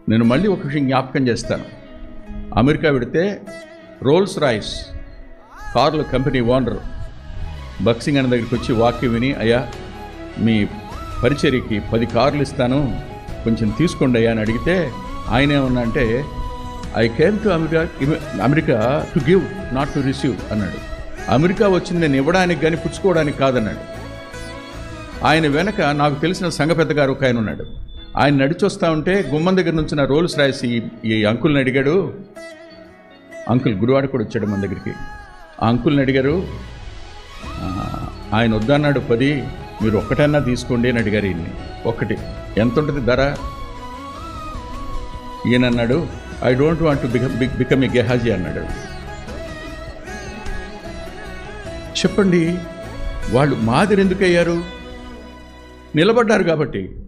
నేను మళ్ళీ ఒక విషయం జ్ఞాపకం చేస్తాను అమెరికా పెడితే రోల్స్ రాయిస్ కార్ల కంపెనీ ఓనర్ బక్సింగ్ అన్న దగ్గరికి వచ్చి వాక్యం విని అయ్యా మీ పరిచర్యకి పది కార్లు ఇస్తాను కొంచెం తీసుకోండి అయ్యా అని అడిగితే ఆయన ఏమన్నా అంటే I came to America America to give not to receive అన్నాడు అమెరికా వచ్చింది నేను ఇవ్వడానికి కానీ పుచ్చుకోవడానికి కాదన్నాడు ఆయన వెనక నాకు తెలిసిన సంఘ పెద్దగారు ఒక ఆయన ఉన్నాడు ఆయన నడిచొస్తా ఉంటే గుమ్మం దగ్గర నుంచి నా రోల్స్ రాసి ఈ అంకుల్ని అడిగాడు అంకుల్ గురువాడ కూడా వచ్చాడు మన దగ్గరికి ఆ అంకుల్ని అడిగారు "ఆ, ఆయన వద్దన్నాడు పది మీరు ఒక్కటన్నా తీసుకోండి అని అడిగారు ఈయన్ని ఒక్కటి ఎంత ఉంటుంది ధర ఈయన అన్నాడు I don't want to become become a Gehazi అన్నాడు చెప్పండి వాళ్ళు మాదిరి ఎందుకు అయ్యారు నిలబడ్డారు కాబట్టి